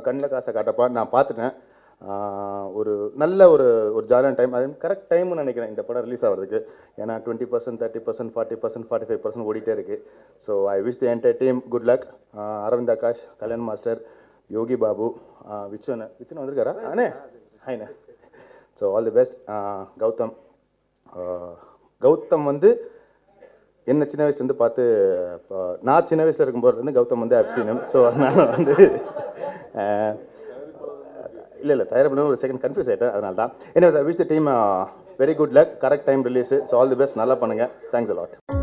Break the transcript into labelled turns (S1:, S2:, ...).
S1: கண்ணில் காசை காட்டப்பா நான் பார்த்துட்டேன் ஆஹ் ஒரு நல்ல ஒரு ஒரு ஜாலியான டைம் அது கரெக்ட் டைம்னு நினைக்கிறேன் இந்த படம் ரிலீஸ் ஆகிறதுக்கு ஏன்னா twenty percent thirty percent forty percent forty five percent ஓடிட்டே இருக்கு so I wish the entire team good luck Aravind Akash Kalyan master Yogi Babu Vichuvan Vichuvan வந்திருக்காரா அண்ணே ஹாய்ண்ணே so all the best Gautham ஆஹ் கௌதம் வந்து என்ன சின்ன வயசுலேருந்து பார்த்து இப்போ நான் சின்ன வயசில் இருக்கும்போது இருந்து கௌதம் வந்து அப்சீனம் ஸோ அதனால் வந்து இல்லை இல்லை தயார் பண்ண ஒரு செகண்ட் கன்ஃபியூஸ் ஆகிட்டேன் அதனால தான் என்ன wish the team very good luck correct time release so all the best நல்லா பண்ணுங்கள் தேங்க்ஸ் அலாட்